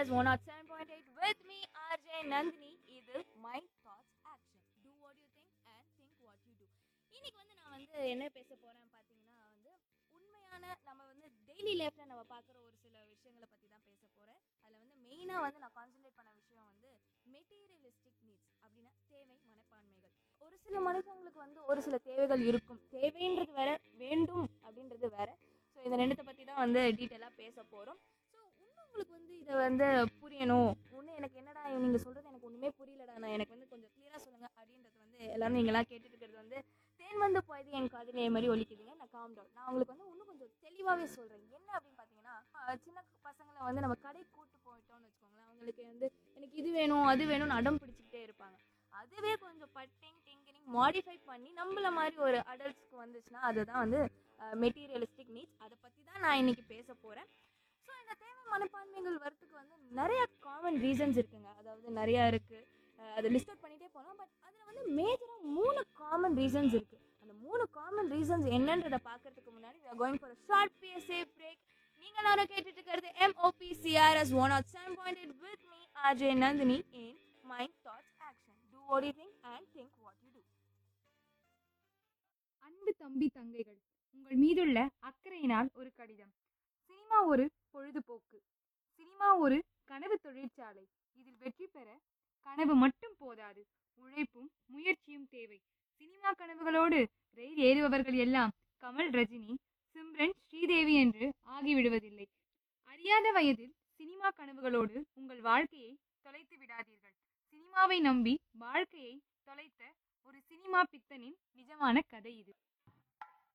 PCRS 107.8 with me, RJ Nandini. இது My Thoughts Action. Do what you think and think what you do. இன்னைக்கு வந்து நான் வந்து என்ன பேச போறேன் பார்த்தீங்கன்னா வந்து உண்மையான நம்ம வந்து டெய்லி லைஃப்ல நம்ம பார்க்குற ஒரு சில விஷயங்களை பற்றி தான் பேச போறேன் அதில் வந்து மெயினாக வந்து நான் கான்சென்ட்ரேட் பண்ண விஷயம் வந்து மெட்டீரியலிஸ்டிக் நீட்ஸ் அப்படின்னா தேவை மனப்பான்மைகள் ஒரு சில மனுஷங்களுக்கு வந்து ஒரு சில தேவைகள் இருக்கும் தேவைன்றது வேற வேண்டும் அப்படின்றது வேற ஸோ இந்த ரெண்டுத்தை பற்றி தான் வந்து டீட்டெயிலாக பேச போகிறோம் ஸோ இன்னும் உங்களுக்கு வந்து இதை வந்து புரியணும் இன்னும் எனக்கு என்னடா நீங்கள் சொல்கிறது எனக்கு ஒன்றுமே புரியலடா நான் எனக்கு வந்து கொஞ்சம் க்ளியராக சொல்லுங்கள் அப்படின்றது வந்து எல்லாரும் நீங்களாம் கேட்டுட்டு இருக்கிறது வந்து தேன் வந்து போயது என் காதிலே மாதிரி ஒலிக்குதுங்க நான் காம் டவுன் நான் உங்களுக்கு வந்து இன்னும் கொஞ்சம் தெளிவாகவே சொல்கிறேன் என்ன அப்படின்னு பார்த்தீங்கன்னா ஆஹ் சின்ன பசங்களை வந்து நம்ம கடை கூட்டு போயிட்டோம்னு வச்சுக்கோங்களேன் அவங்களுக்கு வந்து எனக்கு இது வேணும் அது வேணும்னு அடம் பிடிச்சிக்கிட்டே இருப்பாங்க அதுவே கொஞ்சம் பட்டிங் டிங்கரிங் மாடிஃபை பண்ணி நம்மள மாதிரி ஒரு அடல்ட்ஸ்க்கு வந்துச்சுன்னா அதுதான் வந்து மெட்டீரியலிஸ்டிக் நீட்ஸ் அதை பற்றி தான் நான் இன்னைக்கு பேச போகிறேன் ஸோ இந்த தேவை மனப்பான்மைகள் வரத்துக்கு வந்து நிறைய காமன் ரீசன்ஸ் இருக்குங்க அதாவது நிறையா இருக்குது அதை லிஸ்ட் அவுட் பண்ணிகிட்டே போகலாம் பட் அதில் வந்து மேஜராக மூணு காமன் ரீசன்ஸ் இருக்குது அந்த மூணு காமன் ரீசன்ஸ் என்னன்றதை பார்க்கறதுக்கு முன்னாடி we are going for a short PSA break நீங்க எல்லாரும் கேட்டுட்டு இருக்கிறது MOPCRS 107.8 with me RJ Nandini in Mind Thoughts Action do what you think and think what you do அன்பு தம்பி தங்கைகள் உங்கள் மீதுள்ள அக்கறையினால் ஒரு கடிதம் சினிமா ஒரு பொழுதுபோக்கு சினிமா ஒரு கனவு தொழிற்சாலை இதில் வெற்றி பெற கனவு மட்டும் போதாது உழைப்பும் முயற்சியும் தேவை சினிமா கனவுகளோடு ரயில் ஏறுபவர்கள் எல்லாம் கமல் ரஜினி சிம்ரன் ஸ்ரீதேவி என்று ஆகிவிடுவதில்லை அறியாத வயதில் சினிமா கனவுகளோடு உங்கள் வாழ்க்கையை தொலைத்து விடாதீர்கள் சினிமாவை நம்பி வாழ்க்கையை தொலைத்த ஒரு சினிமா பித்தனின் நிஜமான கதை இது